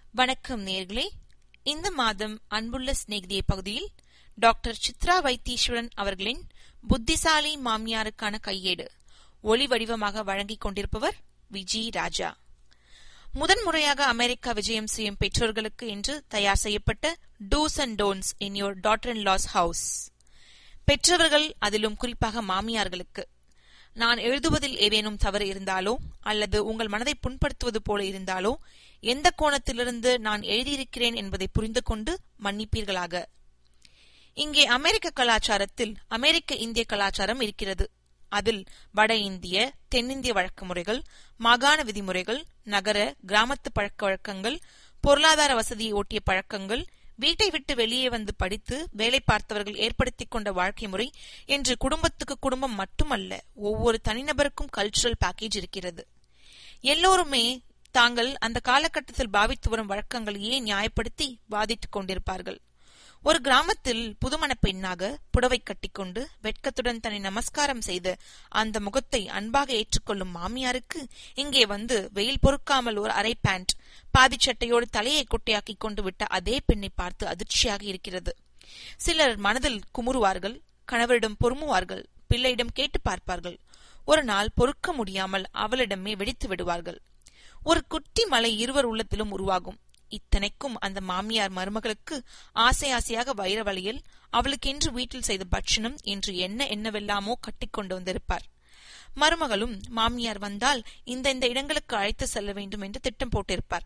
வணக்கம் நேர்களே இந்த மாதம் அன்புள்ள சிநேகிதிய பகுதியில் டாக்டர் சித்ரா வைத்தீஸ்வரன் அவர்களின் புத்திசாலி மாமியாருக்கான கையேடு ஒளி வடிவமாக வழங்கிக் கொண்டிருப்பவர் விஜி ராஜா முதன்முறையாக அமெரிக்கா விஜயம் செய்யும் பெற்றோர்களுக்கு என்று தயார் செய்யப்பட்ட do's and don'ts in your daughter in law's house பெற்றவர்கள் அதிலும் குறிப்பாக மாமியார்களுக்கு நான் எழுதுவதில் ஏதேனும் தவறு இருந்தாலோ அல்லது உங்கள் மனதை புண்படுத்துவது போல இருந்தாலோ எந்த கோணத்திலிருந்து நான் எழுதியிருக்கிறேன் என்பதை புரிந்து கொண்டு மன்னிப்பீர்களாக இங்கே அமெரிக்க கலாச்சாரத்தில் அமெரிக்க இந்திய கலாச்சாரம் இருக்கிறது அதில் வட இந்திய தென்னிந்திய வழக்கு முறைகள் மாகாண விதிமுறைகள் நகர கிராமத்து பழக்க வழக்கங்கள் பொருளாதார வசதியை ஒட்டிய பழக்கங்கள் வீட்டை விட்டு வெளியே வந்து படித்து வேலை பார்த்தவர்கள் ஏற்படுத்திக் கொண்ட வாழ்க்கை முறை என்று குடும்பத்துக்கு குடும்பம் மட்டுமல்ல ஒவ்வொரு தனிநபருக்கும் கல்ச்சுரல் பேக்கேஜ் இருக்கிறது எல்லோருமே தாங்கள் அந்த காலகட்டத்தில் பாவித்து வரும் வழக்கங்களையே நியாயப்படுத்தி வாதிட்டுக் கொண்டிருப்பார்கள் ஒரு கிராமத்தில் புதுமண பெண்ணாக புடவை கட்டிக்கொண்டு வெட்கத்துடன் தன்னை நமஸ்காரம் செய்த அந்த முகத்தை அன்பாக ஏற்றுக்கொள்ளும் மாமியாருக்கு இங்கே வந்து வெயில் பொறுக்காமல் ஒரு அரை பேண்ட் பாதி சட்டையோடு தலையை குட்டையாக்கி கொண்டு விட்ட அதே பெண்ணை பார்த்து அதிர்ச்சியாக இருக்கிறது சிலர் மனதில் குமுறுவார்கள் கணவரிடம் பொறுமுவார்கள் பிள்ளையிடம் கேட்டு பார்ப்பார்கள் ஒரு நாள் பொறுக்க முடியாமல் அவளிடமே வெடித்து விடுவார்கள் ஒரு குட்டி மலை இருவர் உள்ளத்திலும் உருவாகும் இத்தனைக்கும் அந்த மாமியார் மருமகளுக்கு ஆசை ஆசையாக வைர வழியில் அவளுக்கென்று வீட்டில் செய்த பட்சணம் என்று என்ன என்னவெல்லாமோ கட்டிக்கொண்டு வந்திருப்பார் மருமகளும் மாமியார் வந்தால் இந்த இந்த இடங்களுக்கு அழைத்து செல்ல வேண்டும் என்று திட்டம் போட்டிருப்பார்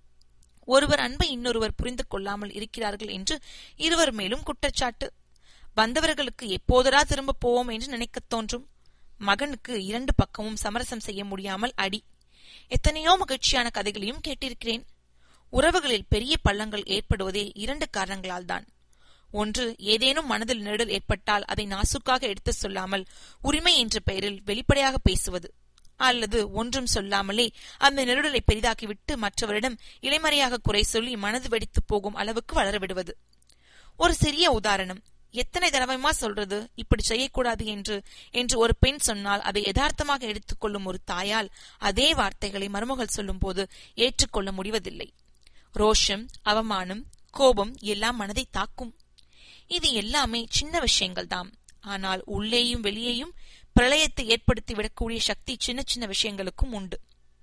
ஒருவர் அன்பை இன்னொருவர் புரிந்து கொள்ளாமல் இருக்கிறார்கள் என்று இருவர் மேலும் குற்றச்சாட்டு வந்தவர்களுக்கு எப்போதரா திரும்ப போவோம் என்று நினைக்கத் தோன்றும் மகனுக்கு இரண்டு பக்கமும் சமரசம் செய்ய முடியாமல் அடி எத்தனையோ மகிழ்ச்சியான கதைகளையும் கேட்டிருக்கிறேன் உறவுகளில் பெரிய பள்ளங்கள் ஏற்படுவதே இரண்டு காரணங்களால் தான் ஒன்று ஏதேனும் மனதில் நெருடல் ஏற்பட்டால் அதை நாசுக்காக எடுத்து சொல்லாமல் உரிமை என்ற பெயரில் வெளிப்படையாக பேசுவது அல்லது ஒன்றும் சொல்லாமலே அந்த நெருடலை பெரிதாக்கிவிட்டு மற்றவரிடம் இளைமறையாக குறை சொல்லி மனது வெடித்து போகும் அளவுக்கு வளரவிடுவது ஒரு சிறிய உதாரணம் எத்தனை தடவைமா சொல்றது இப்படி செய்யக்கூடாது என்று என்று ஒரு பெண் சொன்னால் அதை யதார்த்தமாக எடுத்துக்கொள்ளும் ஒரு தாயால் அதே வார்த்தைகளை மருமகள் சொல்லும் போது ஏற்றுக்கொள்ள முடிவதில்லை ரோஷம் அவமானம் கோபம் எல்லாம் மனதை தாக்கும் இது எல்லாமே சின்ன விஷயங்கள் தான் ஆனால் உள்ளேயும் வெளியேயும் பிரளயத்தை ஏற்படுத்தி விடக்கூடிய சக்தி சின்ன சின்ன விஷயங்களுக்கும் உண்டு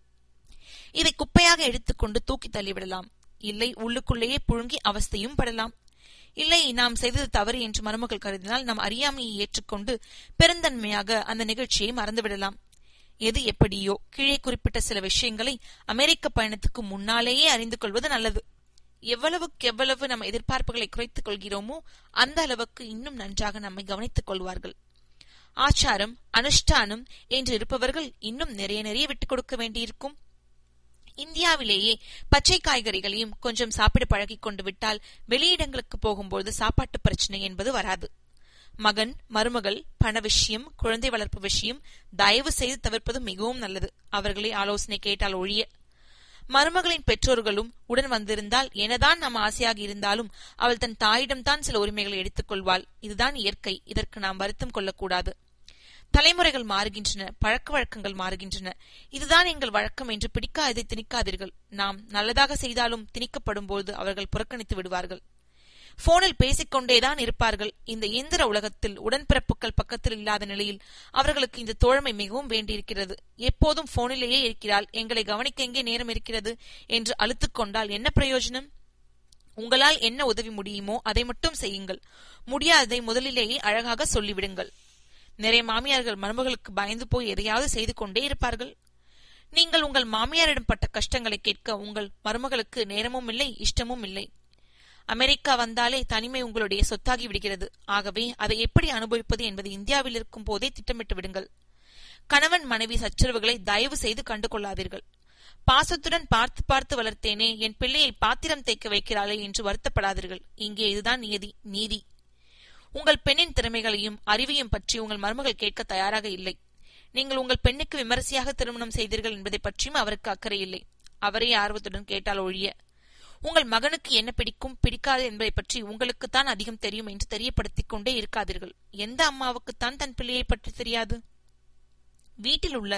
இதை குப்பையாக எடுத்துக்கொண்டு தூக்கி தள்ளிவிடலாம் இல்லை உள்ளுக்குள்ளேயே புழுங்கி அவஸ்தையும் படலாம் இல்லை நாம் செய்தது தவறு என்று மருமகள் கருதினால் நாம் அறியாமையை ஏற்றுக்கொண்டு பெருந்தன்மையாக அந்த நிகழ்ச்சியை மறந்துவிடலாம் எது எப்படியோ கீழே குறிப்பிட்ட சில விஷயங்களை அமெரிக்க பயணத்துக்கு முன்னாலேயே அறிந்து கொள்வது நல்லது எவ்வளவுக்கு எவ்வளவு நம்ம எதிர்பார்ப்புகளை குறைத்துக் கொள்கிறோமோ அந்த அளவுக்கு இன்னும் நன்றாக நம்மை கவனித்துக் கொள்வார்கள் ஆச்சாரம் அனுஷ்டானம் என்று இருப்பவர்கள் இன்னும் நிறைய நிறைய விட்டுக் கொடுக்க வேண்டியிருக்கும் இந்தியாவிலேயே பச்சை காய்கறிகளையும் கொஞ்சம் சாப்பிட பழகிக் கொண்டு விட்டால் வெளியிடங்களுக்கு போகும்போது சாப்பாட்டு பிரச்சனை என்பது வராது மகன் மருமகள் பண விஷயம் குழந்தை வளர்ப்பு விஷயம் தயவு செய்து தவிர்ப்பது மிகவும் நல்லது அவர்களை ஆலோசனை கேட்டால் ஒழிய மருமகளின் பெற்றோர்களும் உடன் வந்திருந்தால் எனதான் நம் ஆசையாக இருந்தாலும் அவள் தன் தாயிடம்தான் சில உரிமைகளை எடுத்துக் கொள்வாள் இதுதான் இயற்கை இதற்கு நாம் வருத்தம் கொள்ளக்கூடாது தலைமுறைகள் மாறுகின்றன பழக்க வழக்கங்கள் மாறுகின்றன இதுதான் எங்கள் வழக்கம் என்று பிடிக்காததை திணிக்காதீர்கள் நாம் நல்லதாக செய்தாலும் திணிக்கப்படும் போது அவர்கள் புறக்கணித்து விடுவார்கள் போனில் பேசிக்கொண்டேதான் இருப்பார்கள் இந்த இயந்திர உலகத்தில் உடன்பிறப்புகள் பக்கத்தில் இல்லாத நிலையில் அவர்களுக்கு இந்த தோழமை மிகவும் வேண்டியிருக்கிறது எப்போதும் போனிலேயே இருக்கிறாள் எங்களை கவனிக்க எங்கே நேரம் இருக்கிறது என்று அழுத்துக் கொண்டால் என்ன பிரயோஜனம் உங்களால் என்ன உதவி முடியுமோ அதை மட்டும் செய்யுங்கள் முடியாததை முதலிலேயே அழகாக சொல்லிவிடுங்கள் நிறைய மாமியார்கள் மருமகளுக்கு பயந்து போய் எதையாவது செய்து கொண்டே இருப்பார்கள் நீங்கள் உங்கள் மாமியாரிடம் பட்ட கஷ்டங்களை கேட்க உங்கள் மருமகளுக்கு நேரமும் இல்லை இஷ்டமும் இல்லை அமெரிக்கா வந்தாலே தனிமை உங்களுடைய சொத்தாகி விடுகிறது ஆகவே அதை எப்படி அனுபவிப்பது என்பது இந்தியாவில் இருக்கும் போதே திட்டமிட்டு விடுங்கள் கணவன் மனைவி சச்சரவுகளை தயவு செய்து கண்டு கொள்ளாதீர்கள் பாசத்துடன் பார்த்து பார்த்து வளர்த்தேனே என் பிள்ளையை பாத்திரம் தேய்க்க வைக்கிறாளே என்று வருத்தப்படாதீர்கள் இங்கே இதுதான் நியதி நீதி உங்கள் பெண்ணின் திறமைகளையும் அறிவையும் பற்றி உங்கள் மருமகள் கேட்க தயாராக இல்லை நீங்கள் உங்கள் பெண்ணுக்கு விமரிசையாக திருமணம் செய்தீர்கள் என்பதை பற்றியும் அவருக்கு அக்கறை இல்லை அவரே ஆர்வத்துடன் கேட்டால் ஒழிய உங்கள் மகனுக்கு என்ன பிடிக்கும் பிடிக்காது என்பதை பற்றி உங்களுக்குத்தான் அதிகம் தெரியும் என்று தெரியப்படுத்திக் கொண்டே இருக்காதீர்கள் எந்த அம்மாவுக்குத்தான் தன் பிள்ளையை பற்றி தெரியாது வீட்டில் உள்ள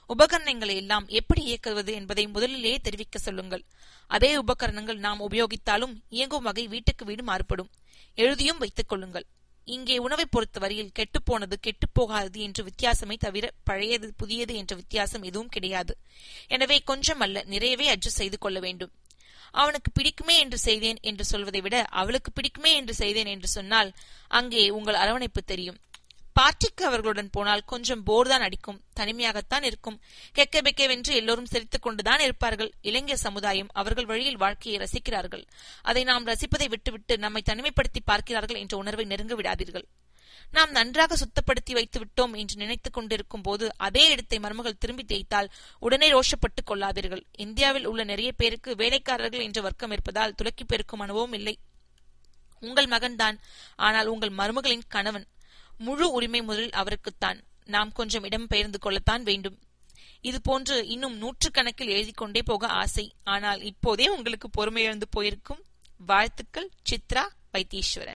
உபகரணங்களை எல்லாம் எப்படி இயக்குவது என்பதை முதலிலேயே தெரிவிக்க சொல்லுங்கள் அதே உபகரணங்கள் நாம் உபயோகித்தாலும் இயங்கும் வகை வீட்டுக்கு வீடு மாறுபடும் எழுதியும் வைத்துக் கொள்ளுங்கள் இங்கே உணவை பொறுத்தவரையில் கெட்டுப்போனது கெட்டுப்போகாதது என்று வித்தியாசமே தவிர பழையது புதியது என்ற வித்தியாசம் எதுவும் கிடையாது எனவே கொஞ்சம் அல்ல நிறையவே அட்ஜஸ்ட் செய்து கொள்ள வேண்டும் அவனுக்கு பிடிக்குமே என்று செய்தேன் என்று சொல்வதை விட அவளுக்கு பிடிக்குமே என்று செய்தேன் என்று சொன்னால் அங்கே உங்கள் அரவணைப்பு தெரியும் பார்ட்டிக்கு அவர்களுடன் போனால் கொஞ்சம் போர் தான் அடிக்கும் தனிமையாகத்தான் இருக்கும் கெக்க பெக்கவென்று எல்லோரும் சிரித்துக் கொண்டுதான் இருப்பார்கள் இளைஞர் சமுதாயம் அவர்கள் வழியில் வாழ்க்கையை ரசிக்கிறார்கள் அதை நாம் ரசிப்பதை விட்டுவிட்டு நம்மை தனிமைப்படுத்தி பார்க்கிறார்கள் என்ற உணர்வை நெருங்க விடாதீர்கள் நாம் நன்றாக சுத்தப்படுத்தி வைத்து விட்டோம் என்று நினைத்துக் கொண்டிருக்கும் போது அதே இடத்தை மருமகள் திரும்பி தேய்த்தால் உடனே ரோஷப்பட்டுக் கொள்ளாதீர்கள் இந்தியாவில் உள்ள நிறைய பேருக்கு வேலைக்காரர்கள் என்ற வர்க்கம் இருப்பதால் துலக்கி பெருக்கும் அனுபவம் இல்லை உங்கள் மகன்தான் ஆனால் உங்கள் மருமகளின் கணவன் முழு உரிமை முதலில் அவருக்குத்தான் நாம் கொஞ்சம் இடம் பெயர்ந்து கொள்ளத்தான் வேண்டும் இது போன்று இன்னும் நூற்றுக்கணக்கில் எழுதி கொண்டே போக ஆசை ஆனால் இப்போதே உங்களுக்கு பொறுமை இழந்து போயிருக்கும் வாழ்த்துக்கள் சித்ரா வைத்தீஸ்வரன்